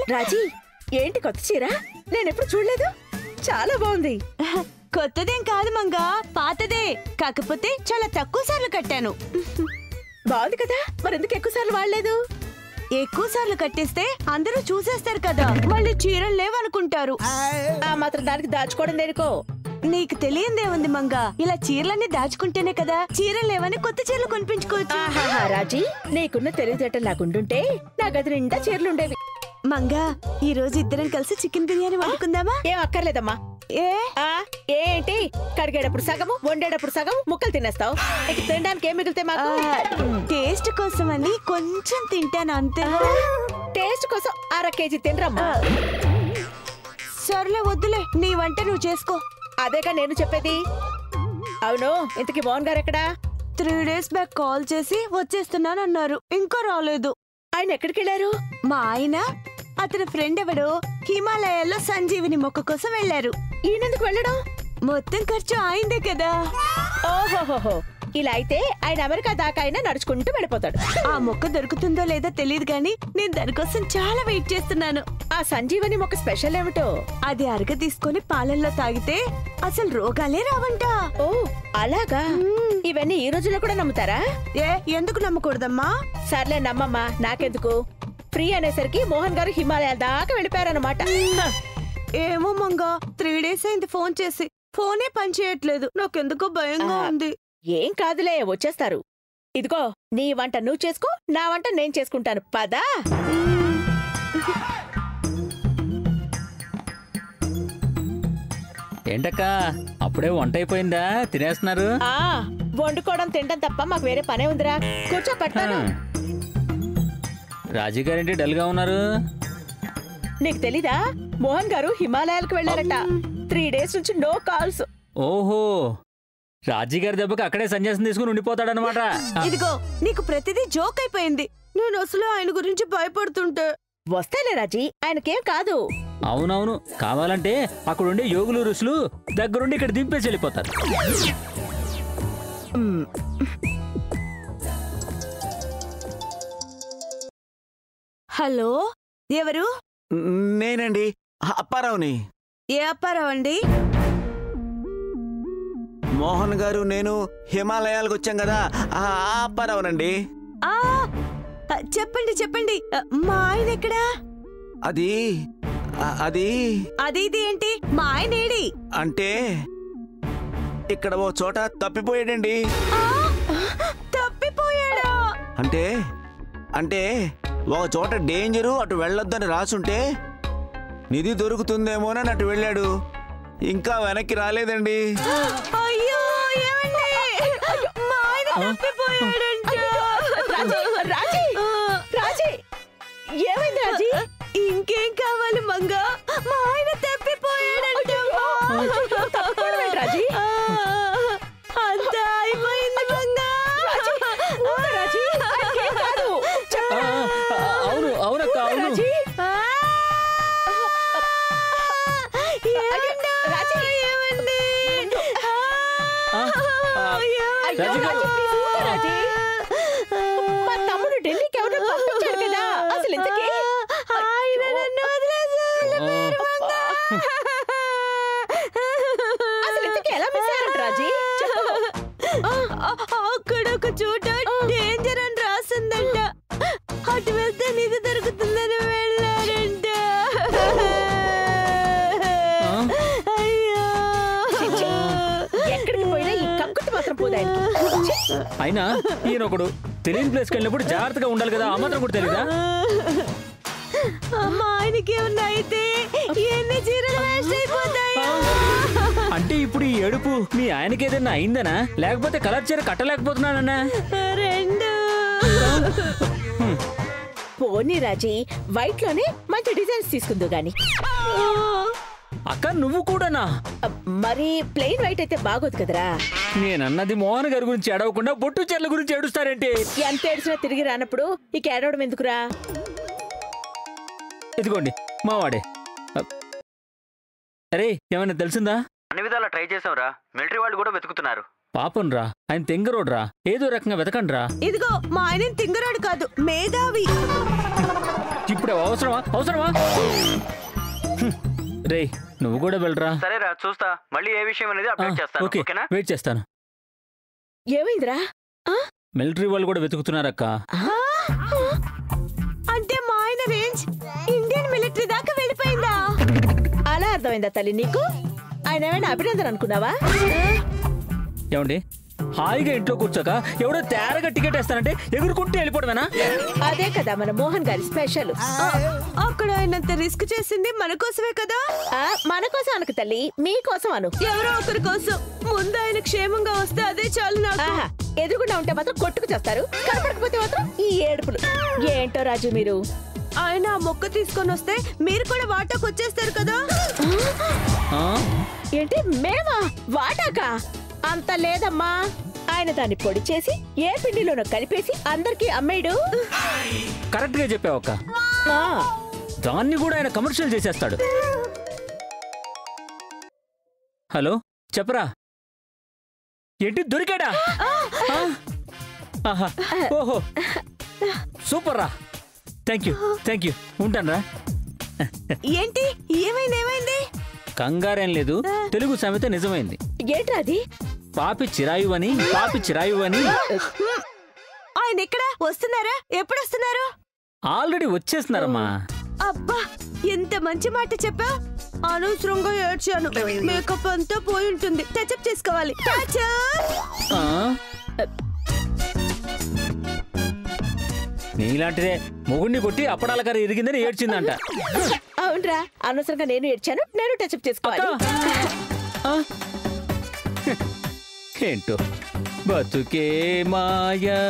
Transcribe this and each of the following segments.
రాజీ ఏంటి కొత్త చీర నేను ఎప్పుడు చూడలేదు చాలా బాగుంది కొత్తదేం కాదు మంగా పాతదే కాకపోతే చాలా తక్కువ సార్లు కట్టాను బాగుంది కదా మరి ఎందుకు ఎక్కువ సార్లు వాడలేదు ఎక్కువ సార్లు కట్టేస్తే అందరూ చూసేస్తారు కదా మళ్ళీ చీరలు లేవనుకుంటారు ఆ మాత్రం దానికి దాచుకోవడం దేనికో నీకు తెలియందేముంది మంగా ఇలా చీరలన్నీ దాచుకుంటేనే కదా చీరలు లేవని కొత్త చీరలు కొనిపించుకోవచ్చు ఆహాహా రాజీ నీకున్న తెలివితేటలు నాకుండుంటే నా గది నిండా చీరలు ఉండేవి మంగా ఈ రోజు ఇద్దరం కలిసి చికెన్ బిర్యానీ వండుకుందామా ఏం అక్కర్లేదమ్మా ఏ ఆ ఏంటి కడిగేటప్పుడు సగము వండేటప్పుడు సగం ముక్కలు తినేస్తావు ఇక తినడానికి ఏం మిగిలితే మాకు టేస్ట్ కోసం అని కొంచెం తింటాను అంతే టేస్ట్ కోసం అర కేజీ తినరమ్మా సర్లే వద్దులే నీ వంట నువ్వు చేసుకో అదేగా నేను చెప్పేది అవును ఇంతకీ మోహన్ గారు ఎక్కడా త్రీ డేస్ బ్యాక్ కాల్ చేసి వచ్చేస్తున్నానన్నారు ఇంకా రాలేదు ఆయన ఎక్కడికి వెళ్ళారు మా ఆయన అతని ఫ్రెండ్ ఎవడో హిమాలయాల్లో సంజీవిని మొక్క కోసం వెళ్లారు ఈయనెందుకు వెళ్ళడం మొత్తం ఖర్చు ఆయిందే కదా ఓహోహోహో ఇలా అయితే ఆయన అమెరికా దాకా అయినా నడుచుకుంటూ వెళ్ళిపోతాడు ఆ మొక్క దొరుకుతుందో లేదో తెలియదు గాని నేను దానికోసం చాలా వెయిట్ చేస్తున్నాను ఆ సంజీవని మొక్క స్పెషల్ ఏమిటో అది అరగ తీసుకొని పాలల్లో తాగితే అసలు రోగాలే రావంట ఓ అలాగా ఇవన్నీ ఈ రోజుల్లో కూడా నమ్ముతారా ఏ ఎందుకు నమ్మకూడదమ్మా సర్లే నమ్మమ్మా నాకెందుకు ఫ్రీ అనేసరికి మోహన్ గారు హిమాలయాల దాకా వెళ్ళిపోయారన్నమాట హ, ఏమో మంగా త్రీ డేస్ అయింది ఫోన్ చేసి ఫోనే పనిచేయట్లేదు నాకెందుకో భయంగా ఆ. ఉంది ఏం కాదులే వచ్చేస్తారు ఇదిగో నీ వంట నువ్వు చేసుకో నా వంట నేను చేసుకుంటాను పదా ఏంటక్క అప్పుడే వంట అయిపోయిందా తినేస్తున్నారు ఆ వండుకోవడం తినడం తప్ప మాకు వేరే పనే ఉందిరా కూర్చో పెడతాను రాజీ గారేంటి డల్ గా ఉన్నారు నీకు తెలీదా మోహన్ గారు హిమాలయాలకు వెళ్ళారట త్రీ డేస్ నుంచి నో కాల్స్ ఓహో రాజీ గారి దెబ్బకి అక్కడే సన్యాసం తీసుకుని ఉండిపోతాడనమాట ఇదిగో నీకు ప్రతిదీ జోక్ అయిపోయింది నేను అసలు ఆయన గురించి భయపడుతుంటే వస్తేలే రాజీ ఆయనకేం కాదు అవునవును కావాలంటే అక్కడుండే యోగులు ఋషులు దగ్గరుండి ఇక్కడ దింపేసి వెళ్ళిపోతారు హలో ఎవరు నేనండి అప్పారావుని ఏ అప్పారావు అండి మోహన్ గారు నేను హిమాలయాలకు వచ్చాం కదా ఆ అప్పారావునండి ఆ ఆ, చెప్పండి చెప్పండి ఆ, మా ఆయన ఎక్కడా అది ఆ, అది అది ఇది ఏంటి మా ఆయన ఏడి అంటే ఇక్కడ ఓ చోట తప్పిపోయాడండి ఆ, తప్పిపోయాడా అంటే అంటే ఒక చోట డేంజరు అటు వెళ్ళొద్దని రాసుంటే నిధి దొరుకుతుందేమోనని అటు వెళ్ళాడు ఇంకా వెనక్కి రాలేదండి అయ్యో ఏమండి మా ఆయన తప్పిపోయాడంట రాజీ రాజీ రాజీ ఏమైంది రాజీ ఇంకేం కావాలి మంగా మా ఆయన తప్పిపోయాడంట తప్పుకోవడం ఏంటి రాజీ? ఆ, అంతా అయిపోయింది మంగా ఊరుకో రాజీ ఆయనకేం కాదు ఆ, ఆ, అవును అవునక్క అవును రాజీ ఆ! ఏమండి? రాజీ. ఏమండి? ఆ, ఆ, ఏమండి? రాజీ గారు. please ఊరుకో రాజీ. మా తమ్ముడు ఢిల్లీకి ఎవరో పంపించాడు కదా అసలు ఇంతకీ ఆయన నన్ను వదిలేసి వెళ్ళిపోయారు మంగా. అసలు ఇంతకీ ఎలా మిస్ అయ్యారంట రాజీ చెప్పు ఆ, అక్కడ ఒక చోట డేంజర్ అని రాసిందంట అటు వెళ్తే నిధి దొరుకుతుందని వెళ్ళారంట అయ్యో ఎక్కడికి పోయినా ఈ కక్కుతు మాత్రం పోదాయనికి అయినా ఈయన ఒకడు తెలియని ప్లేస్కి వెళ్ళినప్పుడు జాగ్రత్తగా ఉండాలి కదా ఆ మాత్రం కూడా తెలీదా మా ఆయనకి ఏమన్నా అయితే ఎన్ని చీరలు వేస్ట్ అయిపోతాయి అంటే ఇప్పుడు ఈ ఏడుపు మీ ఆయనకి ఏదైనా అయిందనా లేకపోతే కలర్ చీర కట్టలేకపోతున్నానన్నా రెండు పోనీ రాజీ వైట్ లోనే మంచి డిజైన్స్ తీసుకుందు గాని అక్క నువ్వు కూడానా అ, మరి ప్లెయిన్ వైట్ అయితే బాగోదు కదరా నేనన్నది మోహన్ గారి గురించి ఏడవకుండా బొట్టు చీరల గురించి ఏడుస్తారేంటి ఎంత ఏడ్చినా తిరిగి రానప్పుడు ఇక ఏడవడం ఎందుకురా ఇదిగోండి మావాడే అరే ఏమైనా తెలిసిందా అన్ని విధాలా ట్రై చేసావురా మిలిటరీ వాళ్ళు కూడా వెతుకుతున్నారు పాపం రా ఆయన తెంగరోడ్రా ఏదో రకంగా వెతకండి రా ఇదిగో మా ఆయన తింగరాడు కాదు మేధావి ఇప్పుడు అవసరమా అవసరమా రే నువ్వు కూడా వెళ్ళరా సరేరా చూస్తా మళ్ళీ ఏ విషయం అనేది ఆ, అప్డేట్ చేస్తాను ఓకే ఓకేనా వెయిట్ చేస్తాను ఏమైందిరా మిలిటరీ వాళ్ళు కూడా వెతుకుతున్నారక్క అంటే మా ఆయన రేంజ్ ఇండియన్ మిలిటరీ దాకా వెళ్ళిపోయిందా అలా అర్థమైందా తల్లి నీకు ఆయన ఏమైనా అభినందన అనుకున్నావా ఏమండి హాయిగా ఇంట్లో కూర్చోక ఎవడో తేరగా టికెట్ వేస్తానంటే ఎగురుకుంటూ వెళ్ళిపోవడమేనా అదే కదా మన మోహన్ గారి స్పెషల్ ఆ, అక్కడ ఆయనంత రిస్క్ చేసింది మన కోసమే కదా ఆ, మన కోసం అనకు తల్లి మీకోసం అను ఎవరో ఒకరి కోసం ముందు ఆయన క్షేమంగా వస్తే అదే చాలు నాకు ఆహా ఎదురుగుండా ఉంటే మాత్రం కొట్టుకు చేస్తారు కనపడకపోతే మాత్రం ఈ ఏడుపులు ఏంటో రాజు మీరు ఆయన ఆ మొక్క తీసుకొని వస్తే మీరు కూడా వాటాకు వచ్చేస్తారు కదా ఆ? ఏంటి మేమా వాటాకా అంత లేదమ్మా ఆయన దాన్ని పొడి చేసి ఏ పిండిలోనో కలిపేసి అందరికీ అమ్మేడు కరెక్ట్ గా చెప్పావక్క ఆ, దాన్ని కూడా ఆయన కమర్షియల్ చేసేస్తాడు హలో చెప్పరా ఏంటి దొరికాడా ఆ? ఆహా. ఓహో సూపర్ రా థ్యాంక్ యూ థ్యాంక్ యూ ఉంటాను రా ఏంటి ఏమైంది ఏమైంది కంగారేం లేదు తెలుగు సామెత నిజమైంది ఏంట్రా అది పాపి చిరాయు అని పాపి చిరాయు అని హ్మ్. ఆయన ఎక్కడ వస్తున్నారా ఎప్పుడు వస్తున్నారు ఆల్రెడీ వచ్చేస్తున్నారమ్మా అబ్బా ఎంత మంచి మాట చెప్పా అనవసరంగా ఏడ్చాను మేకప్ అంతా పోయి ఉంటుంది టచ్అప్ చేసుకోవాలి టచ్అప్ ఆ? నీలాంటిదే మొగుడిని కొట్టి అప్పడాల కర్రీ ఇరిగిందని ఏడ్చిందంట అవునరా అనవసరంగా నేను ఏడ్చాను నేను టచ్అప్ చేసుకోవాలి ఆ? ఏంటో బతుకే మాయా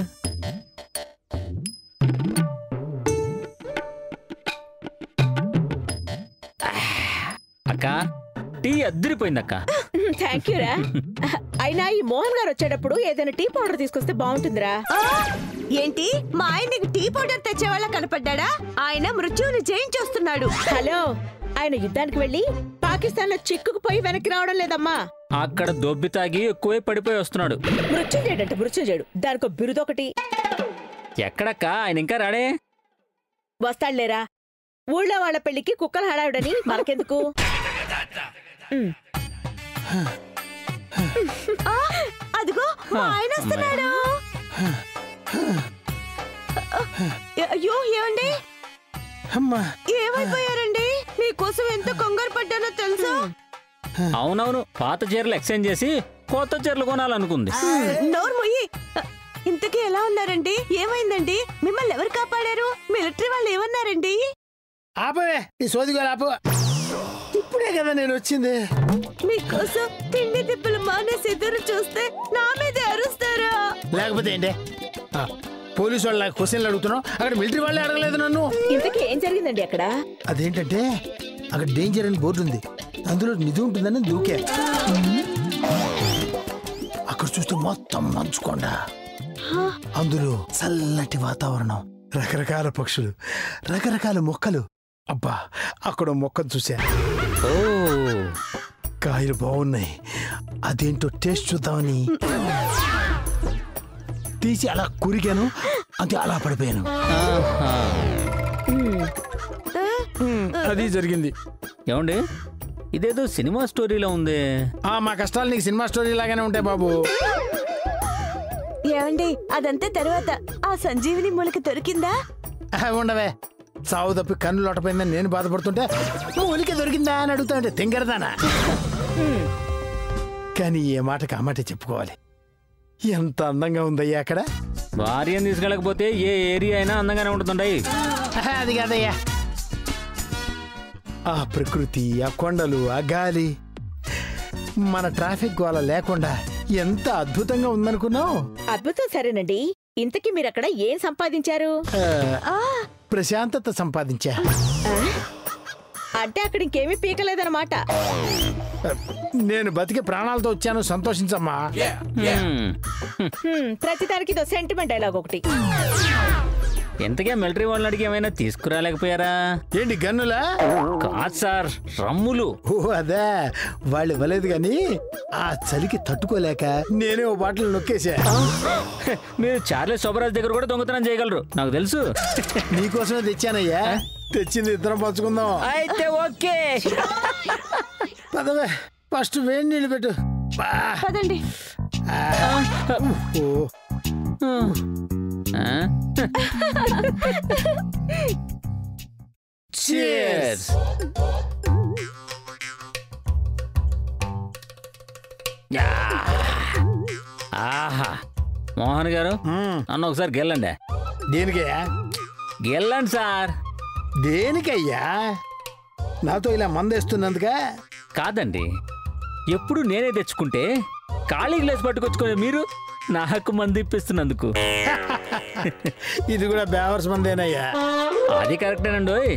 అక్క టీ అద్దరిపోయిందక్క థ్యాంక్ యూ రా అయినా ఈ మోహన్ గారు వచ్చేటప్పుడు ఏదైనా టీ పౌడర్ తీసుకొస్తే బాగుంటుందిరా ఆ, ఏంటి మా ఆయన నీకు టీ పౌడర్ తెచ్చేవాళ్ళ కనపడ్డా ఆయన మృత్యువుని జయించొస్తున్నాడు హలో ఆయన యుద్ధానికి వెళ్ళి పాకిస్తాన్ లో చిక్కుకుపోయి వెనక్కి రావడం లేదమ్మా అక్కడ దొబ్బి తాగి ఎక్కువే పడిపోయి వస్తున్నాడు మృత్యుంజయుడంట మృత్యుంజయుడు దానికో బిరుదొకటి ఎక్కడక్క ఆయన ఇంకా రాడే వస్తాడులేరా ఊళ్ళో వాళ్ళ పెళ్లికి కుక్కలు హడావిడని మనకెందుకు ఉమ్, ఆ, అదిగో మా ఆయన వస్తున్నాడు అ- అయ్యో ఏమండి అమ్మా ఏమైపోయారండి మీకోసం ఎంత కంగారు పడ్డానో తెలుసా అవునవును పాత చీరలు ఎక్స్చేంజ్ చేసి కొత్త చీరలు కొనాలనుకుంది నోరు మొయ్యి ఇంతకీ ఎలా ఉన్నారండి ఏమైందండి మిమ్మల్ని ఎవరు కాపాడారు మిలిటరీ వాళ్ళు ఏమన్నారండి ఆపవే ఈ సోదిగా ఆపు ఇప్పుడే కదా నేను వచ్చింది మీకోసం తిండి తిప్పులు మానేసి ఎదురు చూస్తే నా మీద అరుస్తారా లేకపోతే ఏంటి ఆ, పోలీసు వాళ్ళ క్వశ్చన్లు అడుగుతున్నావు అక్కడ మిలిటరీ వాళ్ళే అడగలేదు నన్ను ఇంతకీ ఏం జరిగిందండి అక్కడ అదేంటంటే అక్కడ డేంజర్ అని బోర్డు ఉంది అందులో నిధి ఉంటుందని దూకే అక్కడ చూస్తే మొత్తం మంచుకొండ అందులో చల్లటి వాతావరణం రకరకాల పక్షులు రకరకాల మొక్కలు అబ్బా అక్కడ ఓ మొక్కను చూసా ఓ కాయలు బాగున్నాయి అదేంటో టేస్ట్ చూద్దామని తీసి అలా కురిగాను అంతే అలా పడిపోయాను ఆహా. అది జరిగింది ఏమండి ఇదేదో సినిమా స్టోరీలో ఉంది ఆ మా కష్టాలు నీకు సినిమా స్టోరీ లాగానే ఉంటాయి బాబు ఏమండి అదంతా తర్వాత ఆ సంజీవిని మూలకి దొరికిందా ఆహా, ఉండవే సావు తప్పి కన్ను లోటపోయిందని నేను బాధపడుతుంటే నువ్వు ఉనికి దొరికిందా అని అడుగుతాంటే తింగరదానా కానీ ఏ మాటకి ఆ మాట చెప్పుకోవాలి ఎంత అందంగా ఉందయ్యా అక్కడ భార్యను తీసుకెళ్ళకపోతే ఏ ఏరియా అయినా అందంగానే ఉంటుందండి ఆహా, అది కాదయ్యా ఆ ప్రకృతి ఆ కొండలు ఆ గాలి మన ట్రాఫిక్ గోల లేకుండా ఎంత అద్భుతంగా ఉందనుకున్నావు అద్భుతం సరేనండి ఇంతకీ మీరు అక్కడ ఏం సంపాదించారు ఆ, ప్రశాంతత సంపాదించా ఆ? అంటే అక్కడ ఇంకేమీ పీకలేదన్నమాట నేను బతికి ప్రాణాలతో వచ్చాను సంతోషించమ్మా హ్మ్. హ్మ్, ప్రతిదానికి ఇదో సెంటిమెంట్ డైలాగ్ ఒకటి ఇంతకే మిలిటరీ వాళ్ళని అడిగి ఏమైనా తీసుకురాలేకపోయారా ఏంటి గన్నులా కాదు సార్ రమ్ములు ఓ అదే వాళ్ళు ఇవ్వలేదు కానీ ఆ చలికి తట్టుకోలేక నేనే ఓ బాటలు నొక్కేసా మీరు చార్లెస్ శోభరాజ్ దగ్గర కూడా దొంగతనం చేయగలరు నాకు తెలుసు నీకోసమే తెచ్చానయ్యా తెచ్చింది ఇద్దరం పంచుకుందాం అయితే ఓకే పదవే ఫస్ట్ వేడి నీళ్ళు పెట్టు బా. పదండి ఓ Cheers. యా. ఆహా మోహన్ గారు మ్మ్. నన్ను ఒకసారి గెల్లండి దేనికయ్యా గెల్లండి సార్ దేనికయ్యా నాతో ఇలా మందేస్తున్నందుక కాదండి ఎప్పుడు నేనే తెచ్చుకుంటే ఖాళీ గ్లాస్ పట్టుకొచ్చుకునే మీరు నాకు మంది ఇప్పిస్తున్నందుకు ఇది కూడా బేవర్స్ మందేనయ్యా అది కరెక్టేనండి ఓయ్.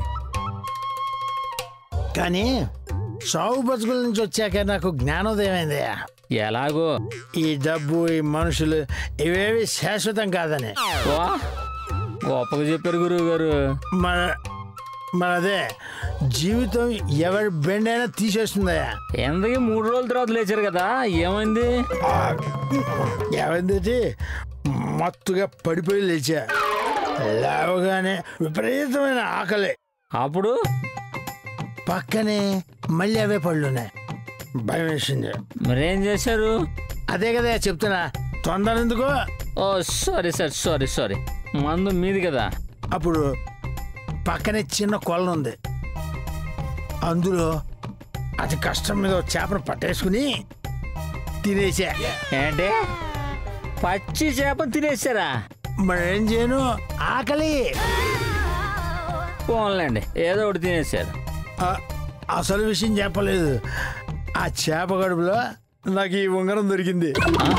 కానీ సాగు బతుకుల నుంచి వచ్చాక నాకు జ్ఞానోదయం అయిందయ్యా ఎలాగో ఈ డబ్బు ఈ మనుషులు ఇవేవి శాశ్వతం కాదని వా గొప్పగా చెప్పారు గురువు గారు మన మన అదే జీవితం ఎవరి బెండ్ అయినా తీసేస్తుందయ్యా ఎందుకు మూడు రోజుల తర్వాత లేచారు కదా ఏమైంది ఏమైంది మత్తుగా పడిపోయి లేచా లేవగానే విపరీతమైన ఆకలి అప్పుడు పక్కనే మళ్ళీ అవే పళ్ళున్నాయి భయం వేసింది మరేం చేశారు అదే కదా చెప్తున్నా తొందర ఎందుకో oh sorry sir sorry sorry మందు మీది కదా అప్పుడు పక్కనే చిన్న కొలను ఉంది అందులో అతి కష్టం మీద ఓ చేపను పట్టేసుకుని తినేసా ఏంటి పచ్చి చేప తినేసారా మరి ఏం చేయను ఆకలి పోన్లేండి ఏదో ఒకటి తినేసారు ఆ, అసలు విషయం చెప్పలేదు ఆ చేప గడుపులో నాకు ఈ ఉంగరం దొరికింది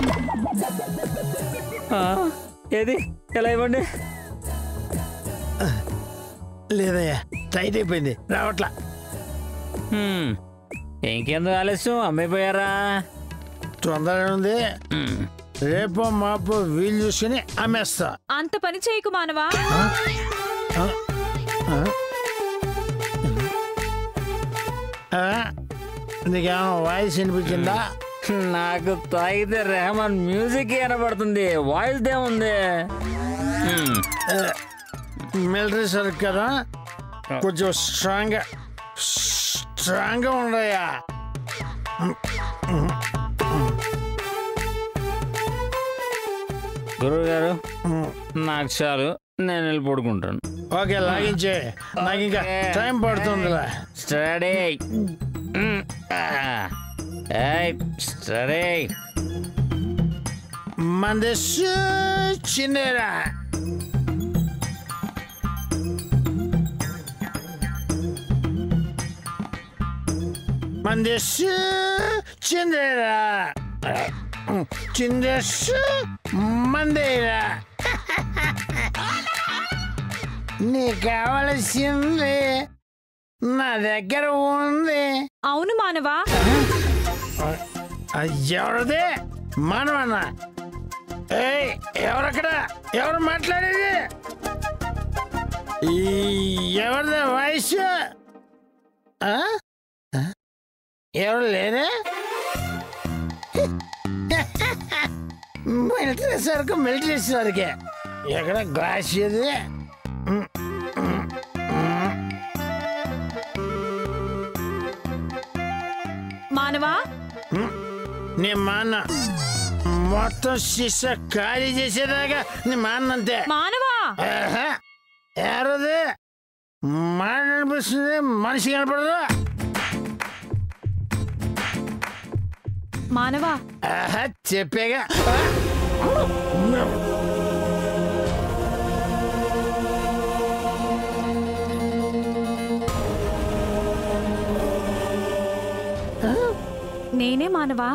ఆ, ఏది ఎలా ఇవ్వండి లేదయ్యా టైట్ అయిపోయింది రావట్లా హ్మ్. ఇంకెందుకు ఆలస్యం అమ్మైపోయారా తొందర ఉంది హ్మ్. రేపో మాపో వీలు చూసుకుని అమ్మేస్తా అంత పని చేయకు మానవా ఆ? నీకేమైనా వాయిస్ వినిపించిందా నాకు తాగితే రెహమాన్ మ్యూజిక్ వినపడుతుంది వాయిస్ దేముంది హ్మ్. మిలిటరీ సరుకు కదా కొంచెం స్ట్రాంగ్ స్ట్రాంగ్గా ఉండయా గురువు గారు నాకు చాలు నేను వెళ్ళి పడుకుంటాను ఓకే లాగించే నాకు ఇంకా టైం పడుతుందిలే స్టడీ స్టడీ మంది చిన్నరా మంది చిందేరా చిందేస్ మందేరా నీ కావలసింది నా దగ్గర ఉంది అవును మానవా ఆ, ఎవరిది మనమన్న ఏయ్ ఎవరక్కడ ఎవరు మాట్లాడేది ఈ ఎవరిది వాయిస్ ఆ? ఆ? ఎవరు లేరే మిలిటరీ సరుకు మిలిటరీ సరుకే ఎక్కడ గ్లాస్ ఇది మానవా నీ మా అన్న మొత్తం శిష్య ఖాళీ చేసేదాకా నీ మా అన్న అంతే మానవా ఆహా. ఎవరది మాట అనిపిస్తుంది మనిషి కనపడదు మానవా ఆహా, చెప్పేగా నేనే మానవా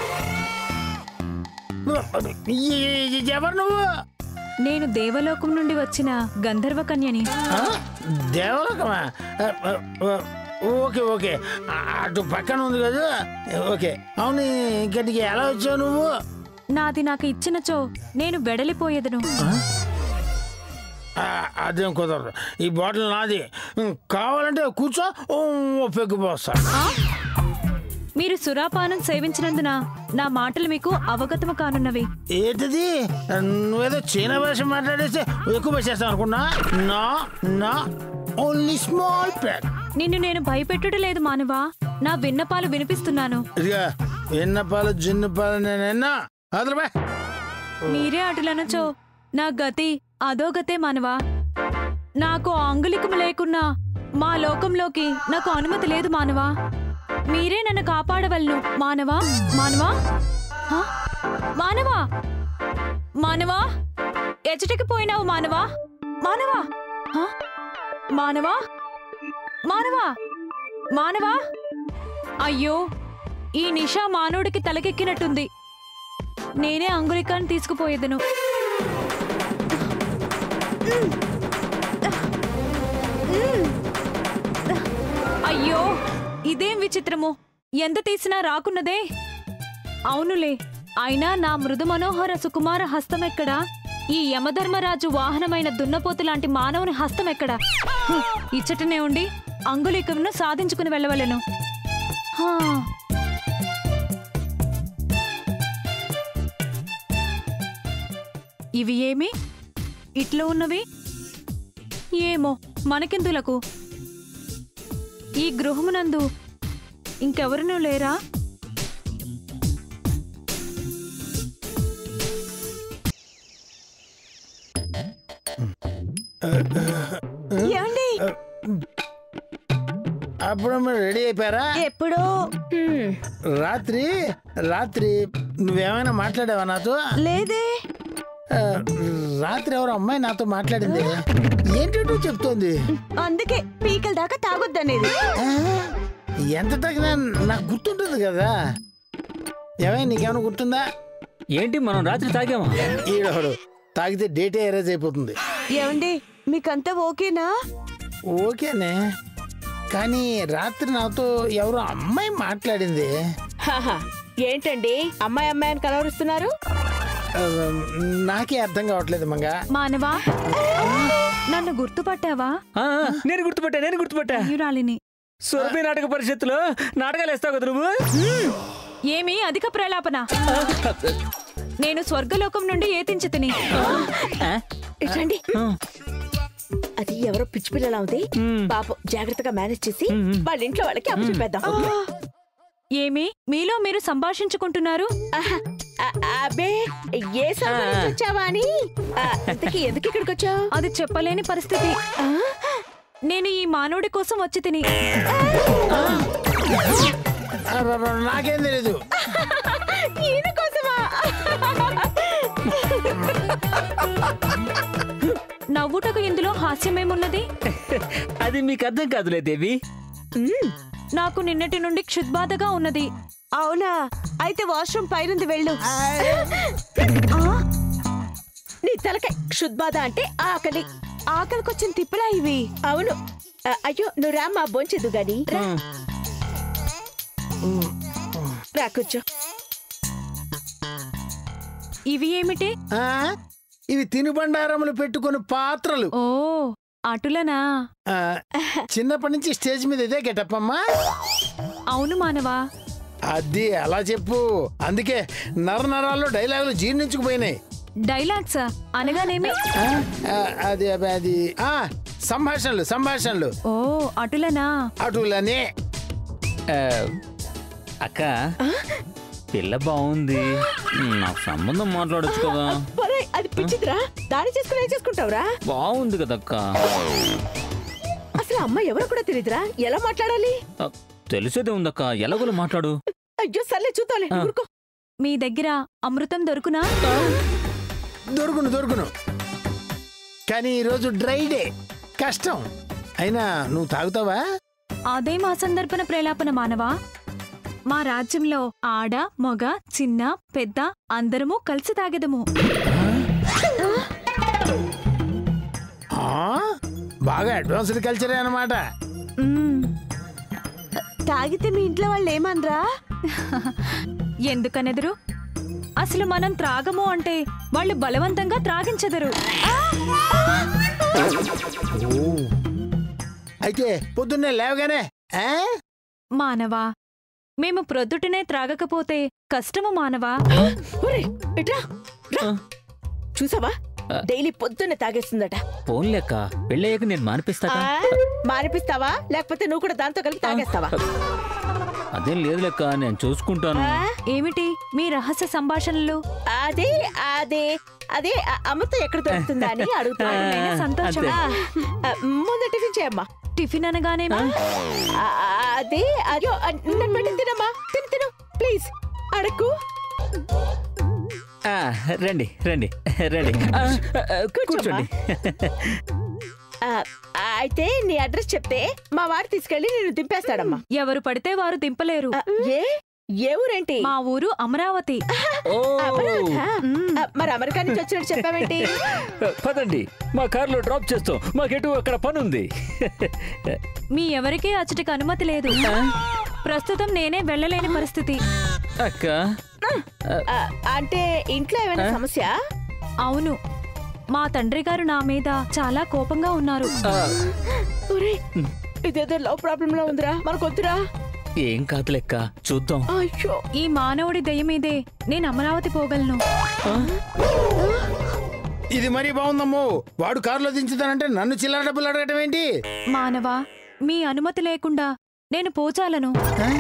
ఈ- ఈ- ఎవరు నువ్వు నేను దేవలోకం నుండి వచ్చిన గంధర్వ కన్యని ఆ? దేవలోకమా ఆ, ఆ, ఆ, ఓకే ఓకే ఆ, అటు పక్కన ఉంది కదా ఓకే అవును ఇక్కడికి ఎలా వచ్చావు నువ్వు నాది నాకు ఇచ్చినచో నేను వెడలిపోయేదను ఆ, అదేం కుదరదు ఈ బాటిల్ నాది ఉమ్, కావాలంటే కూర్చో ఓ పెగ్గు పోస్తా ఆ? మీరు సురాపానం సేవించినందున నా మాటలు మీకు అవగతము కానున్నవి ఏంటిది నువ్వేదో చీనా భాష మాట్లాడేస్తే ఎక్కువ చేస్తావు అనుకున్నా నా నా ఓన్లీ స్మాల్ ప్యాక్ నిన్ను నేను భయపెట్టుట లేదు మానవా నా విన్నపాలు వినిపిస్తున్నాను ఇదిగా ఎన్నపాలు జిన్నపాలు నేను ఎన్నా అదలబా మీరే అటులనచో నా గతి అదో గతే మానవా నాకు ఆంగులికము లేకున్నా మా లోకంలోకి నాకు అనుమతి లేదు మానవా మీరే నన్ను కాపాడవలను మానవా మానవా హా? మానవా మానవా ఎచ్చటికి పోయినావు మానవా మానవా హా? మానవా మానవా మానవా అయ్యో ఈ నిషా మానవుడికి తలకెక్కినట్టుంది నేనే అంగుళికాన్ని తీసుకుపోయేదను అయ్యో ఇదేం విచిత్రము ఎంత తీసినా రాకున్నదే అవునులే అయినా నా మృదు మనోహర సుకుమార హస్తమెక్కడా ఈ యమధర్మరాజు వాహనమైన దున్నపోతు లాంటి మానవుని హస్తమెక్కడా హ్, ఇచ్చటనే ఉండి అంగుళికమును సాధించుకుని వెళ్ళవలెను హా ఇవి ఏమి ఇట్లా ఉన్నవి ఏమో మనకెందులకు ఈ గృహమునందు ఇంకెవరునూ లేరా ఏమండి అప్పుడు మీరు రెడీ అయిపోయారా ఎప్పుడో హ్మ్, రాత్రి రాత్రి నువ్వేమైనా మాట్లాడావా నాతో లేదే ఆ, రాత్రి ఎవరో అమ్మాయి నాతో మాట్లాడింది ఏంటంటూ చెప్తోంది అందుకే పీకల దాకా తాగొద్దనేది ఆ, ఎంత తగినా నాకు గుర్తుంటుంది కదా ఏమైనా నీకేమైనా గుర్తుందా ఏంటి మనం రాత్రి తాగామా ఈడొకడు తాగితే డేటే ఎరేజ్ అయిపోతుంది ఏమండి మీకంతా ఓకేనా ఓకేనే కానీ రాత్రి నాతో ఎవరో అమ్మాయి మాట్లాడింది హాహా. ఏంటండి అమ్మాయి అమ్మాయిని కలవరుస్తున్నారు ఆ, నాకే అర్థం కావట్లేదు మంగా మానవా నన్ను గుర్తుపట్టావా ఆ, నేను గుర్తుపట్టా నేను గుర్తుపట్టా అయ్యురాలిని సురభి నాటక పరిషత్తులో నాటకాలు వేస్తావు కదా నువ్వు ఏమి అధిక ప్రలాపన నేను స్వర్గలోకం నుండి ఏతించి తిని ఆ? ఇటండి ఆ. అది ఎవరో పిచ్చి పిల్లలా ఉంది పాపం జాగ్రత్తగా మేనేజ్ చేసి వాళ్ళ ఇంట్లో వాళ్ళకి అప్పు చెప్పేద్దాం ఏమి మీలో మీరు సంభాషించుకుంటున్నారు ఆహా, ఆ, అబ్బే ఏ సమయం నుంచి వచ్చావా అని ఆ, ఇంతకీ ఎందుకు ఇక్కడికి వచ్చావు అది చెప్పలేని పరిస్థితి నేను ఈ మానవుడి కోసం వచ్చి తిని ఆ, బా, బా, నాకేం తెలీదు ఈయన కోసమా నవ్వుటకు ఇందులో హాస్యమేమున్నది అది మీకు అర్థం కాదులే దేవి నాకు నిన్నటి నుండి క్షుద్బాధగా ఉన్నది అవునా అయితే వాష్రూమ్ పైనుంది వెళ్ళు నీ తలకాయ క్షుద్బాధ అంటే ఆకలి ఆకలికొచ్చిన తిప్పలా ఇవి అవును ఆ, అయ్యో నువ్వు రామ్మా బొంచదు గాని రా. రా కూర్చో ఇవి ఏమిటి ఆ, ఇవి తినుబండారములు పెట్టుకుని పాత్రలు ఓ అటులనా ఆ, చిన్నప్పటి నుంచి స్టేజ్ మీద ఇదే గెటప్ అమ్మా అవును మానవా అది అలా చెప్పు అందుకే నర నరాల్లో డైలాగులు జీర్ణించుకుపోయినాయి డైలాగ్సా అనగానేమి ఆ, ఆ, అది అది- అది ఆ, సంభాషణలు సంభాషణలు ఓ అటులనా అటులనే ఆ, అక్క పిల్ల బాగుంది నాకు సంబంధం మాట్లాడొచ్చు కదా ఒరేయ్, అది పిచ్చిదిరా దాడి చేసుకుని ఏం చేసుకుంటావురా బాగుంది కదా అక్క అసలు అమ్మ ఎవరో కూడా తెలియదురా ఎలా మాట్లాడాలి ఆ, తెలిసేదే ఉందక్క ఎలాగోలా మాట్లాడు అయ్యో సర్లే చూద్దాంలే ఆ. ఊరుకో మీ దగ్గర అమృతం దొరుకునా దొరుకును దొరుకును కానీ ఈరోజు డ్రై డే కష్టం అయినా నువ్వు తాగుతావా అదే మా సందర్భన ప్రేలాపన మానవా మా రాజ్యంలో ఆడ మొగ చిన్న పెద్ద అందరము కలిసి తాగెదము ఆ, బాగా అడ్వాన్స్డ్ కల్చరే అన్నమాట మ్మ్. తాగితే మీ ఇంట్లో వాళ్ళు ఏమనరా ఎందుకనెదురు అసలు మనం త్రాగము అంటే వాళ్ళు బలవంతంగా త్రాగించెదరు అయితే పొద్దున్నే లేవగానే ఆ? మానవా మేము ప్రొద్దుటనే త్రాగకపోతే కష్టము మానవా ఒరే ఇట్రా రా. చూసావా డైలీ పొద్దున్నే తాగేస్తుందట ఫోన్ లెక్క పెళ్ళయ్యాక నేను మానిపిస్తాక ఆ, మానిపిస్తావా లేకపోతే నువ్వు కూడా దాంతో కలిపి తాగేస్తావా అదేం లేదు లెక్క నేను చూసుకుంటాను ఆ, ఏమిటి మీ రహస్య సంభాషణలు అదే అదే అదే ఆ అమ్మతో ఎక్కడ దొరుకుతుందా అని అడుగుతున్నాను నాయనా, సంతోషం. అంతే. ఆ, ఆ, ముందు టిఫిన్ చేయమ్మా టిఫిన్ అనగానేమా ఆ, అదే అయ్యో ఆ, నన్ను పెట్టి తినమ్మా తిను తిను ప్లీజ్ అడక్కు ఆ, రండి రండి రండి ఆ, ఆ, కూర్చోండి ఆ, అయితే నీ అడ్రస్ చెప్తే మా వాడు తీసుకెళ్లి నేను దింపేస్తాడమ్మా ఎవరు పడితే వారు దింపలేరు ఆ, ఏ ఏ ఊరేంటి మా ఊరు అమరావతి ఓ అమెరికా? ఆ, మరి అమెరికా నుంచి వచ్చినట్టు చెప్పావేంటి పదండి మా కారులో డ్రాప్ చేస్తాం మాకెటు అక్కడ పని ఉంది మీ ఎవరికీ అచ్చటికి అనుమతి లేదు ప్రస్తుతం నేనే వెళ్ళలేని పరిస్థితి అక్క ఆ, అంటే ఇంట్లో ఏమైనా సమస్య అవును మా తండ్రి గారు నా మీద చాలా కోపంగా ఉన్నారు ఆ, ఒరేయ్, ఇదేదో లవ్ ప్రాబ్లం లో ఉందిరా మనకొద్దురా ఏం కాదు లెక్క చూద్దాం అయ్యో ఈ మానవుడి దయ మీదే నేను అమరావతి పోగలను ఇది మరీ బాగుందమ్మో వాడు కారులో దించుతానంటే నన్ను చిల్లర డబ్బులు అడగటం ఏంటి మానవా మీ అనుమతి లేకుండా నేను పోచాలను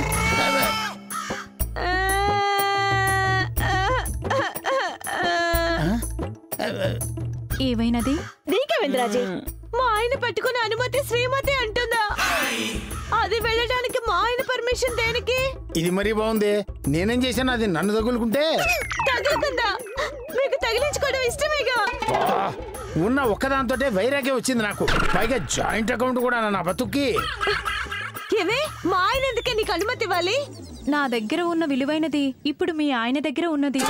ఏవైనది నీకేమైంది రాజీ మా ఆయన పట్టుకున్న అనుమతి శ్రీమతి అంటుందా అది వెళ్ళడానికి మా ఆయన పర్మిషన్ దేనికి ఇది మరీ బాగుంది నేనేం చేశాను అది నన్ను తగులుకుంటే తగులుతుందా మీకు తగిలించుకోవడం ఇష్టమేగా ఆ, ఉన్న ఒక్కదాంతోటే వైరాగ్యం వచ్చింది నాకు పైగా జాయింట్ అకౌంట్ కూడా నా బతుక్కి ఏమే మా ఆయన ఎందుకే నీకు అనుమతి ఇవ్వాలి నా దగ్గర ఉన్న విలువైనది ఇప్పుడు మీ ఆయన దగ్గర ఉన్నది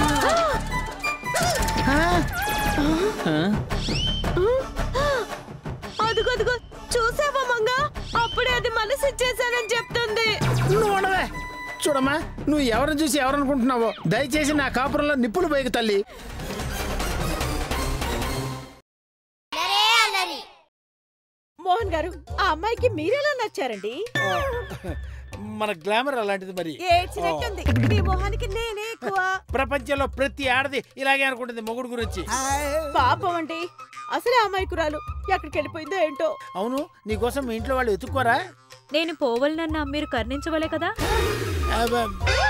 ఆ? అదుగో అదుగో చూసావా మంగ అప్పుడే అది మనసు ఇచ్చేసానని చెప్తుంది నువ్వు ఉండవే చూడమ్మా నువ్వు ఎవరిని చూసి ఎవరనుకుంటున్నావో దయచేసి నా కాపురంలో నిప్పులు పైకి తల్లి మోహన్ గారు ఆ అమ్మాయికి మీరెలా నచ్చారండి మన గ్లామర్ అలాంటిది మరి ఏడ్చినట్టుంది నీ మొహానికి నేనే ఎక్కువ ప్రపంచంలో ప్రతి ఆడది ఇలాగే అనుకుంటుంది మొగుడు గురించి పాపం అండి అసలే ఆ అమ్మాయి కురాలు ఎక్కడికి వెళ్ళిపోయిందో ఏంటో అవును నీకోసం మీ ఇంట్లో వాళ్ళు ఎత్తుక్కోరా నేను పోవలనన్నా మీరు కర్ణించవలే కదా అబ్బ,